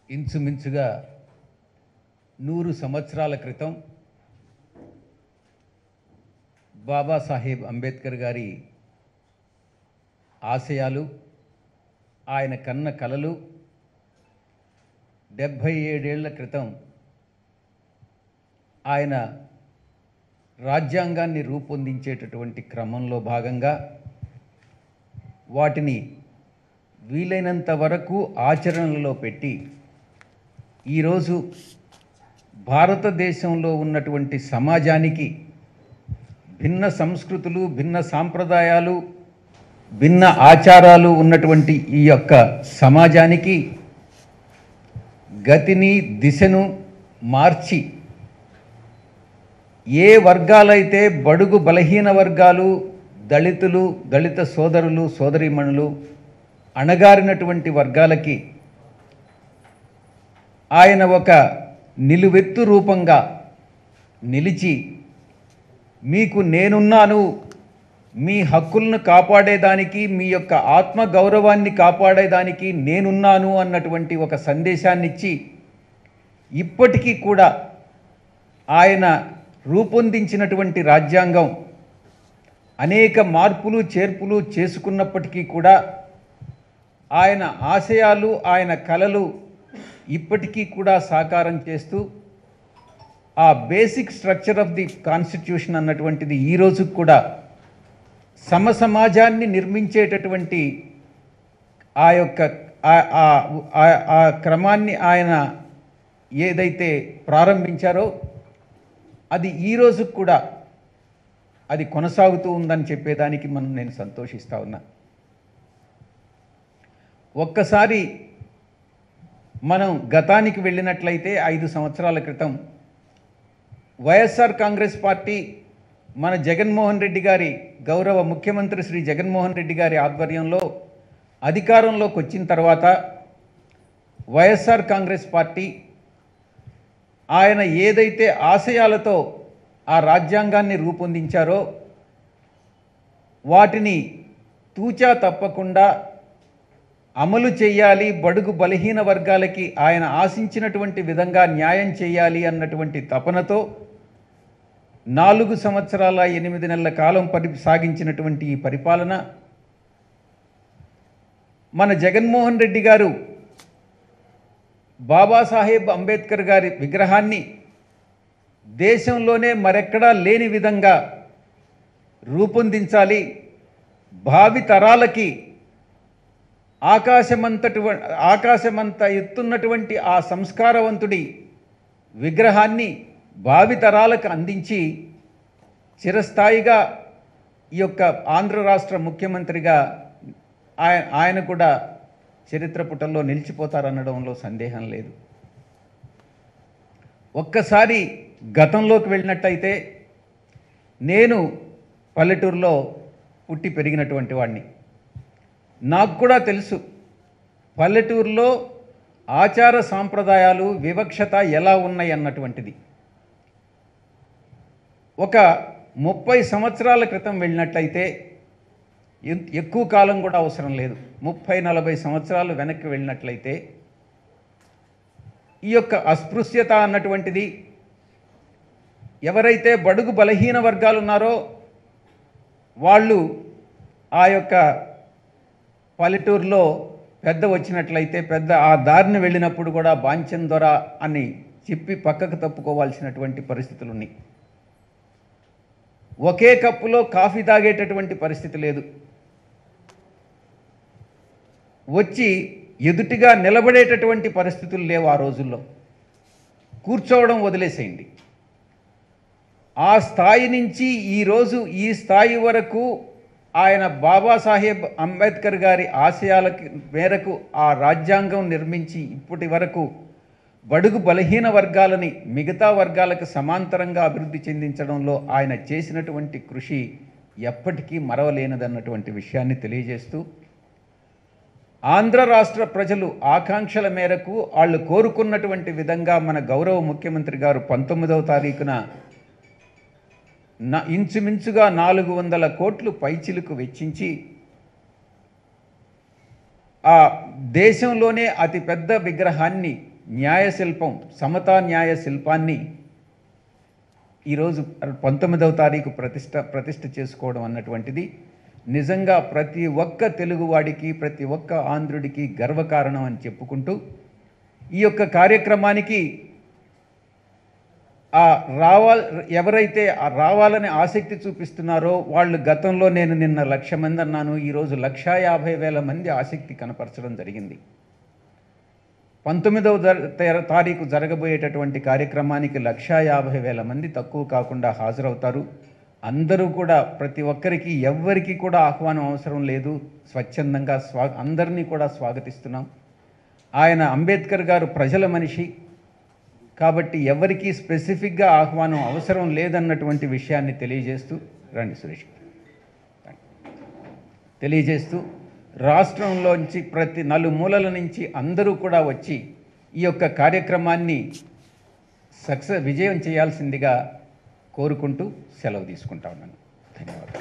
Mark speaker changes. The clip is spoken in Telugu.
Speaker 1: ఇంచుమించుగా నూరు సంవత్సరాల క్రితం బాబాసాహెబ్ అంబేద్కర్ గారి ఆశయాలు ఆయన కన్న కలలు డెబ్భై ఏడేళ్ల క్రితం ఆయన రాజ్యాంగాన్ని రూపొందించేటటువంటి క్రమంలో భాగంగా వాటిని వీలైనంత వరకు ఆచరణలో పెట్టి ఈరోజు భారతదేశంలో ఉన్నటువంటి సమాజానికి భిన్న సంస్కృతులు భిన్న సాంప్రదాయాలు భిన్న ఆచారాలు ఉన్నటువంటి ఈ యొక్క సమాజానికి గతిని దిశను మార్చి ఏ వర్గాలైతే బడుగు బలహీన వర్గాలు దళితులు దళిత సోదరులు సోదరీమణులు అణగారినటువంటి వర్గాలకి ఆయన ఒక నిలువెత్తు రూపంగా నిలిచి మీకు నేనున్నాను మీ హక్కులను కాపాడేదానికి మీ యొక్క ఆత్మ గౌరవాన్ని కాపాడేదానికి నేనున్నాను అన్నటువంటి ఒక సందేశాన్ని ఇచ్చి ఇప్పటికీ కూడా ఆయన రూపొందించినటువంటి రాజ్యాంగం అనేక మార్పులు చేర్పులు చేసుకున్నప్పటికీ కూడా ఆయన ఆశయాలు ఆయన కలలు ఇప్పటికీ కూడా సాకారం చేస్తూ ఆ basic structure of the constitution అన్నటువంటిది ఈ రోజుకు కూడా సమ సమాజాన్ని నిర్మించేటటువంటి ఆ యొక్క ఆ- ఆ- ఆ- ఆ క్రమాన్ని ఆయన ఏదైతే ప్రారంభించారో అది ఈ రోజుకు కూడా అది కొనసాగుతూ ఉందని చెప్పేదానికి మనం నేను సంతోషిస్తా ఉన్నా ఒక్కసారి మనం గతానికి వెళ్ళినట్లయితే ఐదు సంవత్సరాల క్రితం వైఎస్ఆర్ కాంగ్రెస్ పార్టీ మన జగన్మోహన్ రెడ్డి గారి గౌరవ ముఖ్యమంత్రి శ్రీ జగన్మోహన్ రెడ్డి గారి ఆధ్వర్యంలో అధికారంలోకి వచ్చిన తర్వాత వైఎస్ఆర్ కాంగ్రెస్ పార్టీ ఆయన ఏదైతే ఆశయాలతో ఆ రాజ్యాంగాన్ని రూపొందించారో వాటిని తూచా తప్పకుండా అమలు చేయాలి బడుగు బలహీన వర్గాలకి ఆయన ఆశించినటువంటి విధంగా న్యాయం చేయాలి అన్నటువంటి తపనతో నాలుగు సంవత్సరాల ఎనిమిది నెలల కాలం పరి సాగించినటువంటి ఈ పరిపాలన మన జగన్మోహన్ రెడ్డి గారు బాబాసాహెబ్ అంబేద్కర్ గారి విగ్రహాన్ని దేశంలోనే మరెక్కడా లేని విధంగా రూపొందించాలి భావి తరాలకి ఆకాశమంతటి ఆకాశమంత ఎత్తున్నటువంటి ఆ సంస్కారవంతుడి విగ్రహాన్ని భావి తరాలకు అందించి చిరస్థాయిగా ఈ యొక్క ఆంధ్ర రాష్ట్ర ముఖ్యమంత్రిగా ఆయన ఆయన కూడా చరిత్ర పుటల్లో నిలిచిపోతారనడంలో సందేహం లేదు ఒక్కసారి గతంలోకి వెళ్ళినట్టయితే నేను పల్లెటూరులో పుట్టి పెరిగినటువంటి వాడిని నాకు కూడా తెలుసు పల్లెటూరులో ఆచార సాంప్రదాయాలు వివక్షత ఎలా ఉన్నాయి అన్నటువంటిది ఒక ముప్పై సంవత్సరాల క్రితం వెళ్ళినట్లయితే ఎన్- ఎక్కువ కాలం కూడా అవసరం లేదు ముప్పై నలభై సంవత్సరాలు వెనక్కి వెళ్ళినట్లయితే ఈ యొక్క అస్పృశ్యత అన్నటువంటిది ఎవరైతే బడుగు బలహీన వర్గాలు ఉన్నారో వాళ్ళు ఆ యొక్క పల్లెటూరులో పెద్ద వచ్చినట్లయితే పెద్ద ఆ దారిని వెళ్ళినప్పుడు కూడా బాంచం దొర అని చెప్పి పక్కకు తప్పుకోవాల్సినటువంటి పరిస్థితులు ఉన్నాయి ఒకే కప్పులో కాఫీ తాగేటటువంటి పరిస్థితి లేదు వచ్చి ఎదుటిగా నిలబడేటటువంటి పరిస్థితులు లేవు ఆ రోజుల్లో కూర్చోవడం వదిలేసేయండి ఆ స్థాయి నుంచి ఈరోజు ఈ స్థాయి వరకు ఆయన బాబాసాహెబ్ అంబేద్కర్ గారి ఆశయాలకి మేరకు ఆ రాజ్యాంగం నిర్మించి ఇప్పటి వరకు బడుగు బలహీన వర్గాలని మిగతా వర్గాలకు సమాంతరంగా అభివృద్ధి చెందించడంలో ఆయన చేసినటువంటి కృషి ఎప్పటికీ మరవలేనిదన్నటువంటి విషయాన్ని తెలియజేస్తూ ఆంధ్ర రాష్ట్ర ప్రజలు ఆకాంక్షల మేరకు వాళ్ళు కోరుకున్నటువంటి విధంగా మన గౌరవ ముఖ్యమంత్రి గారు పంతొమ్మిదవ తారీఖున నా ఇంచుమించుగా నాలుగు వందల కోట్లు పైచిలుకు వెచ్చించి ఆ దేశంలోనే అతిపెద్ద విగ్రహాన్ని న్యాయ శిల్పం సమతా న్యాయ శిల్పాన్ని ఈరోజు పంతొమ్మిదవ తారీఖు ప్రతిష్ట ప్రతిష్ట చేసుకోవడం అన్నటువంటిది నిజంగా ప్రతి ఒక్క తెలుగువాడికి ప్రతి ఒక్క ఆంధ్రుడికి గర్వకారణం అని చెప్పుకుంటూ ఈ యొక్క కార్యక్రమానికి ఆ రావాల్ ఎవరైతే ఆ రావాలని ఆసక్తి చూపిస్తున్నారో వాళ్ళు గతంలో నేను నిన్న లక్ష మంది అన్నాను ఈరోజు లక్షా యాభై వేల మంది ఆసక్తి కనపరచడం జరిగింది పంతొమ్మిదవ జర- తే- తారీఖు జరగబోయేటటువంటి కార్యక్రమానికి లక్షా యాభై వేల మంది తక్కువ కాకుండా హాజరవుతారు అందరూ కూడా ప్రతి ఒక్కరికి ఎవ్వరికి కూడా ఆహ్వానం అవసరం లేదు స్వచ్ఛందంగా స్వా అందరినీ కూడా స్వాగతిస్తున్నాం ఆయన అంబేద్కర్ గారు ప్రజల మనిషి కాబట్టి ఎవరికీ స్పెసిఫిక్గా ఆహ్వానం అవసరం లేదన్నటువంటి విషయాన్ని తెలియజేస్తూ రండి సురేష్ గారు. తెలియజేస్తూ రాష్ట్రంలోంచి ప్రతి నలుమూలల నుంచి అందరూ కూడా వచ్చి ఈ యొక్క కార్యక్రమాన్ని సక్సెస్ విజయం చేయాల్సిందిగా కోరుకుంటూ సెలవు తీసుకుంటా ఉన్నాను ధన్యవాదాలు